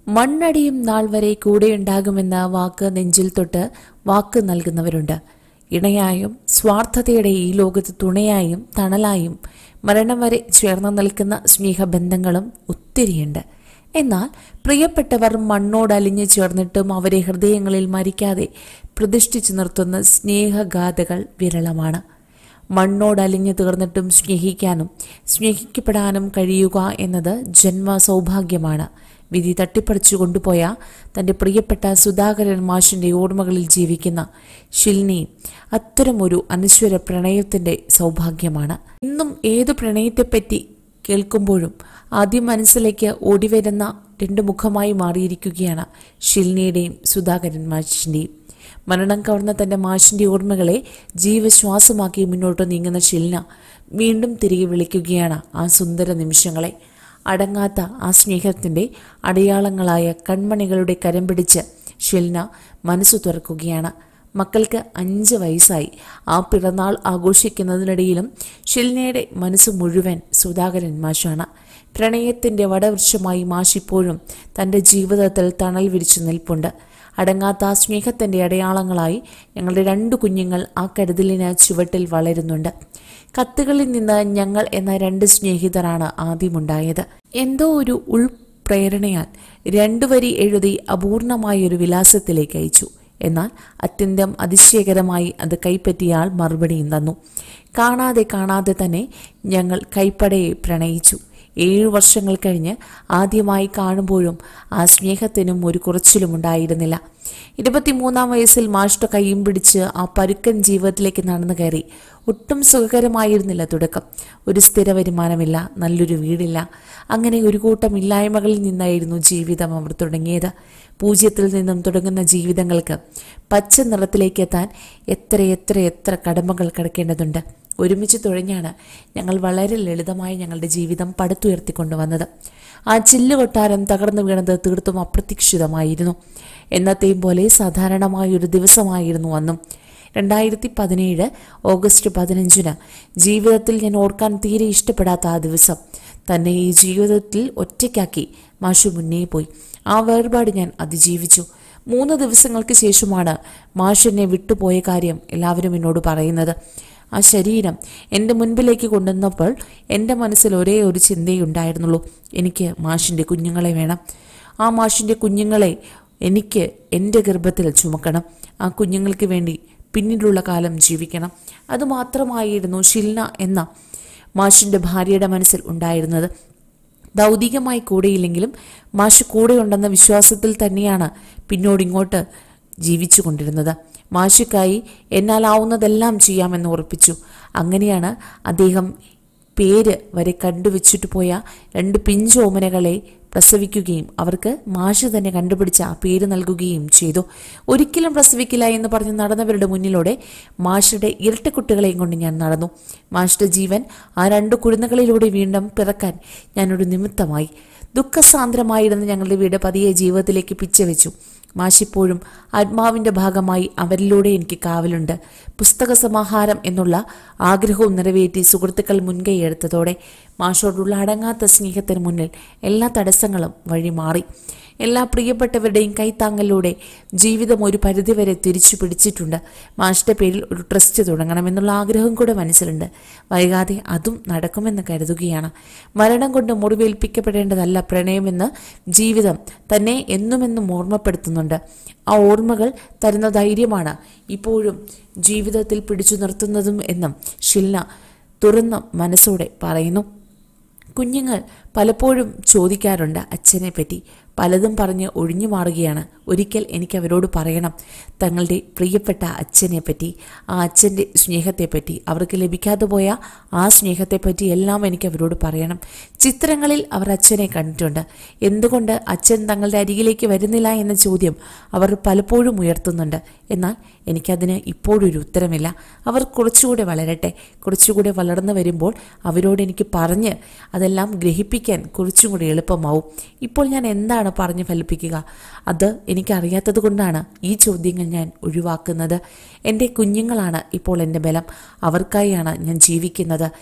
മണ്ണടിയും നാൾ വരെ കൂടെയുണ്ടാകുമെന്ന വാക്ക് നെഞ്ചിൽ തൊട്ട് വാക്ക് നൽകുന്നവരുണ്ട് ഇണയായും സ്വാർത്ഥതയുടെ ഈ ലോകത്ത് തുണയായും തണലായും മരണം വരെ ചേർന്ന് നിൽക്കുന്ന സ്നേഹബന്ധങ്ങളും ഒത്തിരിയുണ്ട് എന്നാൽ പ്രിയപ്പെട്ടവർ മണ്ണോടലിഞ്ഞു ചേർന്നിട്ടും അവരെ ഹൃദയങ്ങളിൽ മരിക്കാതെ പ്രതിഷ്ഠിച്ചു നിർത്തുന്ന സ്നേഹഗാഥകൾ വിരളമാണ് മണ്ണോടലിഞ്ഞു തീർന്നിട്ടും സ്നേഹിക്കാനും സ്നേഹിക്കപ്പെടാനും കഴിയുക എന്നത് ജന്മ സൗഭാഗ്യമാണ് വിധി തട്ടിപ്പറിച്ചു കൊണ്ടുപോയ തന്റെ പ്രിയപ്പെട്ട സുധാകരൻ മാഷിന്റെ ഓർമ്മകളിൽ ജീവിക്കുന്ന ഷിൽനി അത്തരമൊരു അനശ്വര പ്രണയത്തിന്റെ സൗഭാഗ്യമാണ് ഇന്നും ഏതു പ്രണയത്തെപ്പറ്റി കേൾക്കുമ്പോഴും ആദ്യം മനസ്സിലേക്ക് ഓടിവരുന്ന രണ്ട് മുഖമായി മാറിയിരിക്കുകയാണ് ഷിൽനിയുടെയും സുധാകരൻ മാഷിന്റെയും മരണം കവർന്ന തന്റെ മാഷിന്റെ ഓർമ്മകളെ ജീവശ്വാസമാക്കി മുന്നോട്ട് നീങ്ങുന്ന ഷിൽന വീണ്ടും തിരികെ വിളിക്കുകയാണ് ആ സുന്ദര നിമിഷങ്ങളെ അടങ്ങാത്ത ആ സ്നേഹത്തിന്റെ അടയാളങ്ങളായ കൺമണികളുടെ കരം പിടിച്ച് ഷിൽന മനസ്സു തുറക്കുകയാണ് മക്കൾക്ക് അഞ്ച് വയസ്സായി ആ പിറന്നാൾ ആഘോഷിക്കുന്നതിനിടയിലും ഷിൽനയുടെ മനസ്സ് മുഴുവൻ സുധാകരൻ മാഷാണ് പ്രണയത്തിന്റെ വടവൃക്ഷമായി മാഷിപ്പോഴും തന്റെ ജീവിതത്തിൽ തണൽ വിരിച്ചു നിൽപ്പുണ്ട് അടങ്ങാത്ത ആ സ്നേഹത്തിന്റെ അടയാളങ്ങളായി ഞങ്ങളുടെ രണ്ടു കുഞ്ഞുങ്ങൾ ആ കരുതലിന് ചുവട്ടിൽ വളരുന്നുണ്ട് കത്തുകളിൽ നിന്ന് ഞങ്ങൾ എന്ന രണ്ട് സ്നേഹിതരാണ് ആദ്യമുണ്ടായത് എന്തോ ഒരു ഉൾപ്രേരണയാൽ രണ്ടു വരി എഴുതി അപൂർണമായ ഒരു വിലാസത്തിലേക്ക് അയച്ചു എന്നാൽ അത്യന്തം അതിശയകരമായി അത് കൈപ്പറ്റിയ ആൾ മറുപടിയും തന്നു കാണാതെ കാണാതെ തന്നെ ഞങ്ങൾ കൈപ്പടയെ പ്രണയിച്ചു ഏഴു വർഷങ്ങൾ കഴിഞ്ഞ് ആദ്യമായി കാണുമ്പോഴും ആ സ്നേഹത്തിനും ഒരു കുറച്ചിലും ഉണ്ടായിരുന്നില്ല ഇരുപത്തിമൂന്നാം വയസ്സിൽ മാഷ്ട കൈയും പിടിച്ച് ആ പരുക്കൻ ജീവിതത്തിലേക്ക് നടന്നു കയറി ഒട്ടും സുഖകരമായിരുന്നില്ല തുടക്കം ഒരു സ്ഥിര വരുമാനമില്ല നല്ലൊരു വീടില്ല അങ്ങനെ ഒരു കൂട്ടം ഇല്ലായ്മകളിൽ നിന്നായിരുന്നു ജീവിതം അവർ തുടങ്ങിയത് പൂജ്യത്തിൽ നിന്നും തുടങ്ങുന്ന ജീവിതങ്ങൾക്ക് പച്ച നിറത്തിലേക്ക് എത്താൻ എത്ര എത്ര എത്ര കടമകൾ കിടക്കേണ്ടതുണ്ട് ഒരുമിച്ച് തുഴഞ്ഞാണ് ഞങ്ങൾ വളരെ ലളിതമായി ഞങ്ങളുടെ ജീവിതം പടുത്തുയർത്തിക്കൊണ്ടുവന്നത് ആ ചില്ല് കൊട്ടാരം തകർന്നു വീണത് തീർത്തും അപ്രതീക്ഷിതമായിരുന്നു എന്നത്തെയും പോലെ സാധാരണമായ ഒരു ദിവസമായിരുന്നു അന്നും രണ്ടായിരത്തി പതിനേഴ് ഓഗസ്റ്റ് പതിനഞ്ചിന് ജീവിതത്തിൽ ഞാൻ ഓർക്കാൻ തീരെ ഇഷ്ടപ്പെടാത്ത ആ ദിവസം തന്നെ ഈ ജീവിതത്തിൽ ഒറ്റയ്ക്കാക്കി മാഷു മുന്നേ പോയി ആ വേർപാട് ഞാൻ അതിജീവിച്ചു മൂന്ന് ദിവസങ്ങൾക്ക് ശേഷമാണ് മാഷ് എന്നെ വിട്ടുപോയ കാര്യം എല്ലാവരും എന്നോട് പറയുന്നത് ആ ശരീരം എൻ്റെ മുൻപിലേക്ക് കൊണ്ടുവന്നപ്പോൾ എൻ്റെ മനസ്സിൽ ഒരേ ഒരു ചിന്തയേ ഉണ്ടായിരുന്നുള്ളൂ എനിക്ക് മാഷിൻ്റെ കുഞ്ഞുങ്ങളെ വേണം ആ മാഷിൻ്റെ കുഞ്ഞുങ്ങളെ എനിക്ക് എൻ്റെ ഗർഭത്തിൽ ചുമക്കണം ആ കുഞ്ഞുങ്ങൾക്ക് വേണ്ടി പിന്നീടുള്ള കാലം ജീവിക്കണം അതുമാത്രമായിരുന്നു ഷിൽന എന്ന മാഷിൻ്റെ ഭാര്യയുടെ മനസ്സിൽ ഉണ്ടായിരുന്നത് ഭൗതികമായി കൂടെയില്ലെങ്കിലും മാഷ് കൂടെയുണ്ടെന്ന വിശ്വാസത്തിൽ തന്നെയാണ് പിന്നോടിങ്ങോട്ട് ജീവിച്ചു കൊണ്ടിരുന്നത് മാഷുക്കായി എന്നാലാവുന്നതെല്ലാം ചെയ്യാമെന്ന് ഉറപ്പിച്ചു അങ്ങനെയാണ് അദ്ദേഹം പേര് വരെ കണ്ടുവച്ചിട്ട് പോയ രണ്ട് പിഞ്ചോമനകളെ പ്രസവിക്കുകയും അവർക്ക് മാഷ് തന്നെ കണ്ടുപിടിച്ച ആ പേര് നൽകുകയും ചെയ്തു ഒരിക്കലും പ്രസവിക്കില്ല എന്ന് പറഞ്ഞ് നടന്നവരുടെ മുന്നിലൂടെ മാഷയുടെ ഇരട്ടക്കുട്ടികളെയും കൊണ്ട് ഞാൻ നടന്നു മാഷയുടെ ജീവൻ ആ രണ്ട് കുരുന്നുകളിലൂടെ വീണ്ടും പിറക്കാൻ ഞാനൊരു നിമിത്തമായി ദുഃഖസാന്ദ്രമായിരുന്ന ഞങ്ങളുടെ വീട് പതിയെ ജീവിതത്തിലേക്ക് പിച്ചവെച്ചു മാഷിപ്പോഴും ആത്മാവിന്റെ ഭാഗമായി അവരിലൂടെ എനിക്ക് കാവലുണ്ട് പുസ്തക സമാഹാരം എന്നുള്ള ആഗ്രഹവും നിറവേറ്റി സുഹൃത്തുക്കൾ മുൻകൈയെടുത്തതോടെ മാഷോടുള്ള അടങ്ങാത്ത സ്നേഹത്തിന് മുന്നിൽ എല്ലാ തടസ്സങ്ങളും വഴിമാറി എല്ലാ പ്രിയപ്പെട്ടവരുടെയും കൈത്താങ്ങലിലൂടെ ജീവിതം ഒരു പരിധിവരെ തിരിച്ചു പിടിച്ചിട്ടുണ്ട് മാഷിന്റെ പേരിൽ ഒരു ട്രസ്റ്റ് തുടങ്ങണമെന്നുള്ള ആഗ്രഹം കൂടെ മനസ്സിലുണ്ട് വൈകാതെ അതും നടക്കുമെന്ന് കരുതുകയാണ് മരണം കൊണ്ട് മുറിവേൽപ്പിക്കപ്പെടേണ്ടതല്ല പ്രണയമെന്ന് ജീവിതം തന്നെ എന്നുമെന്നും ഓർമ്മപ്പെടുത്തുന്നുണ്ട് ആ ഓർമ്മകൾ തരുന്ന ധൈര്യമാണ് ഇപ്പോഴും ജീവിതത്തിൽ പിടിച്ചു നിർത്തുന്നതും എന്നും ഷിൽന തുറന്ന മനസ്സോടെ പറയുന്നു കുഞ്ഞുങ്ങൾ പലപ്പോഴും ചോദിക്കാറുണ്ട് അച്ഛനെ പറ്റി പലതും പറഞ്ഞ് ഒഴിഞ്ഞു മാറുകയാണ് ഒരിക്കൽ എനിക്ക് അവരോട് പറയണം തങ്ങളുടെ പ്രിയപ്പെട്ട അച്ഛനെ പറ്റി ആ അച്ഛൻ്റെ സ്നേഹത്തെപ്പറ്റി അവർക്ക് ലഭിക്കാതെ പോയ ആ സ്നേഹത്തെപ്പറ്റി എല്ലാം എനിക്ക് അവരോട് പറയണം ചിത്രങ്ങളിൽ അവർ അച്ഛനെ കണ്ടിട്ടുണ്ട് എന്തുകൊണ്ട് അച്ഛൻ തങ്ങളുടെ അരികിലേക്ക് വരുന്നില്ല എന്ന ചോദ്യം അവർ പലപ്പോഴും ഉയർത്തുന്നുണ്ട് എന്നാൽ എനിക്കതിന് ഇപ്പോഴൊരു ഉത്തരമില്ല അവർ കുറച്ചുകൂടെ വളരട്ടെ കുറച്ചുകൂടെ വളർന്നു വരുമ്പോൾ അവരോട് എനിക്ക് പറഞ്ഞ് അതെല്ലാം ഗ്രഹിപ്പിക്കാൻ കുറച്ചും കൂടി എളുപ്പമാവും ഇപ്പോൾ ഞാൻ എന്താണ് പറഞ്ഞു ഫലിപ്പിക്കുക അത് എനിക്കറിയാത്തത് കൊണ്ടാണ് ഈ ചോദ്യങ്ങൾ ഞാൻ ഒഴിവാക്കുന്നത് എൻ്റെ കുഞ്ഞുങ്ങളാണ് ഇപ്പോൾ എൻ്റെ ബലം അവർക്കായാണ് ഞാൻ ജീവിക്കുന്നത്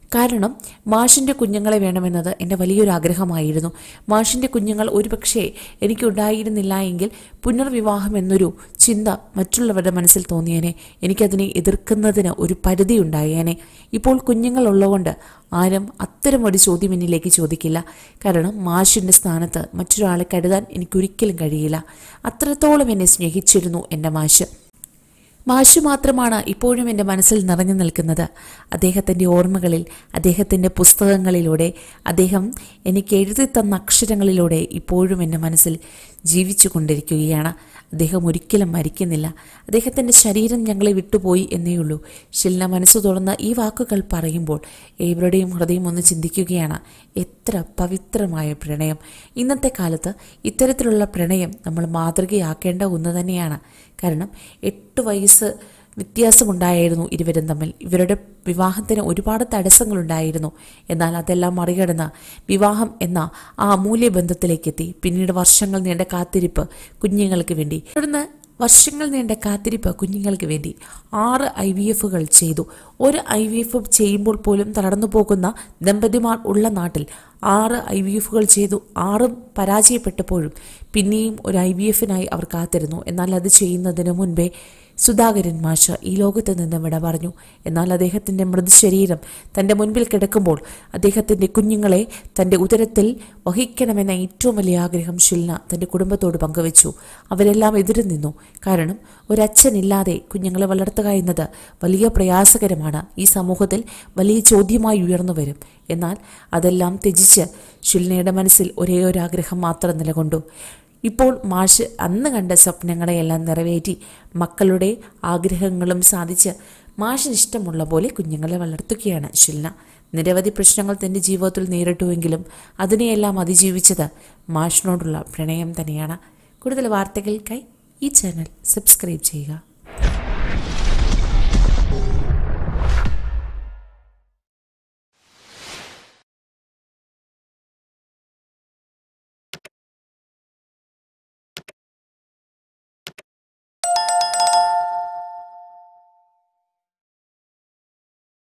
കാരണം മാഷിൻ്റെ കുഞ്ഞുങ്ങളെ വേണമെന്നത് എൻ്റെ വലിയൊരു ആഗ്രഹമായിരുന്നു മാഷിൻ്റെ കുഞ്ഞുങ്ങൾ ഒരുപക്ഷെ എനിക്കുണ്ടായിരുന്നില്ല എങ്കിൽ പുനർവിവാഹം എന്നൊരു ചിന്ത മറ്റുള്ളവരുടെ മനസ്സിൽ തോന്നിയേനെ എനിക്കതിനെ എതിർക്കുന്നതിന് ഒരു പരിധി ഉണ്ടായേനെ ഇപ്പോൾ കുഞ്ഞുങ്ങളുള്ളതുകൊണ്ട് ആരും അത്തരം ഒരു ചോദ്യം എന്നിലേക്ക് ചോദിക്കില്ല കാരണം മാഷിൻ്റെ സ്ഥാനത്ത് മറ്റൊരാളെ കരുതാൻ എനിക്കൊരിക്കലും കഴിയില്ല അത്രത്തോളം എന്നെ സ്നേഹിച്ചിരുന്നു എൻ്റെ മാഷ് മാഷു മാത്രമാണ് ഇപ്പോഴും എൻ്റെ മനസ്സിൽ നിറഞ്ഞു നിൽക്കുന്നത് അദ്ദേഹത്തിൻ്റെ ഓർമ്മകളിൽ അദ്ദേഹത്തിൻ്റെ പുസ്തകങ്ങളിലൂടെ അദ്ദേഹം എനിക്ക് എഴുതി തന്ന അക്ഷരങ്ങളിലൂടെ ഇപ്പോഴും എൻ്റെ മനസ്സിൽ ജീവിച്ചു കൊണ്ടിരിക്കുകയാണ് അദ്ദേഹം ഒരിക്കലും മരിക്കുന്നില്ല അദ്ദേഹത്തിൻ്റെ ശരീരം ഞങ്ങളെ വിട്ടുപോയി എന്നേയുള്ളൂ ഷിൽന മനസ്സ് തുറന്ന് ഈ വാക്കുകൾ പറയുമ്പോൾ ഏവരുടെയും ഹൃദയം ഒന്ന് ചിന്തിക്കുകയാണ് എത്ര പവിത്രമായ പ്രണയം ഇന്നത്തെ കാലത്ത് ഇത്തരത്തിലുള്ള പ്രണയം നമ്മൾ മാതൃകയാക്കേണ്ട ഒന്ന് തന്നെയാണ് കാരണം എട്ട് വയസ്സ് വ്യത്യാസമുണ്ടായിരുന്നു ഇരുവരും തമ്മിൽ ഇവരുടെ വിവാഹത്തിന് ഒരുപാട് തടസ്സങ്ങളുണ്ടായിരുന്നു എന്നാൽ അതെല്ലാം മറികടന്ന് വിവാഹം എന്ന ആ അമൂല്യ ബന്ധത്തിലേക്കെത്തി പിന്നീട് വർഷങ്ങൾ നീണ്ട കാത്തിരിപ്പ് കുഞ്ഞുങ്ങൾക്ക് വേണ്ടി തുടർന്ന് വർഷങ്ങൾ നീണ്ട കാത്തിരിപ്പ് കുഞ്ഞുങ്ങൾക്ക് വേണ്ടി ആറ് ഐ വി എഫുകൾ ചെയ്തു ഒരു ഐ വി എഫ് ചെയ്യുമ്പോൾ പോലും തളർന്നു പോകുന്ന ദമ്പതിമാർ ഉള്ള നാട്ടിൽ ആറ് ഐ വി എഫുകൾ ചെയ്തു ആറും പരാജയപ്പെട്ടപ്പോഴും പിന്നെയും ഒരു ഐ വി എഫിനായി അവർ കാത്തിരുന്നു എന്നാൽ അത് ചെയ്യുന്നതിന് മുൻപേ സുധാകരൻ മാഷ് ഈ ലോകത്ത് നിന്ന് വിട പറഞ്ഞു എന്നാൽ അദ്ദേഹത്തിൻ്റെ മൃതശരീരം തൻ്റെ മുൻപിൽ കിടക്കുമ്പോൾ അദ്ദേഹത്തിൻ്റെ കുഞ്ഞുങ്ങളെ തൻ്റെ ഉദരത്തിൽ വഹിക്കണമെന്ന ഏറ്റവും വലിയ ആഗ്രഹം ഷിൽന തൻ്റെ കുടുംബത്തോട് പങ്കുവച്ചു അവരെല്ലാം എതിരു നിന്നു കാരണം ഒരച്ഛനില്ലാതെ കുഞ്ഞുങ്ങളെ വളർത്തുക എന്നത് വലിയ പ്രയാസകരമാണ് ഈ സമൂഹത്തിൽ വലിയ ചോദ്യമായി ഉയർന്നു വരും എന്നാൽ അതെല്ലാം ത്യജിച്ച് ഷിൽനയുടെ മനസ്സിൽ ഒരേ ഒരു ആഗ്രഹം മാത്രം നിലകൊണ്ടു ഇപ്പോൾ മാഷ് അന്ന് കണ്ട സ്വപ്നങ്ങളെയെല്ലാം നിറവേറ്റി മക്കളുടെ ആഗ്രഹങ്ങളും സാധിച്ച് മാഷിന് ഇഷ്ടമുള്ള പോലെ കുഞ്ഞുങ്ങളെ വളർത്തുകയാണ് ഷിൽന നിരവധി പ്രശ്നങ്ങൾ തൻ്റെ ജീവിതത്തിൽ നേരിട്ടുവെങ്കിലും അതിനെയെല്ലാം അതിജീവിച്ചത് മാഷിനോടുള്ള പ്രണയം തന്നെയാണ് കൂടുതൽ വാർത്തകൾക്കായി ഈ ചാനൽ സബ്സ്ക്രൈബ് ചെയ്യുക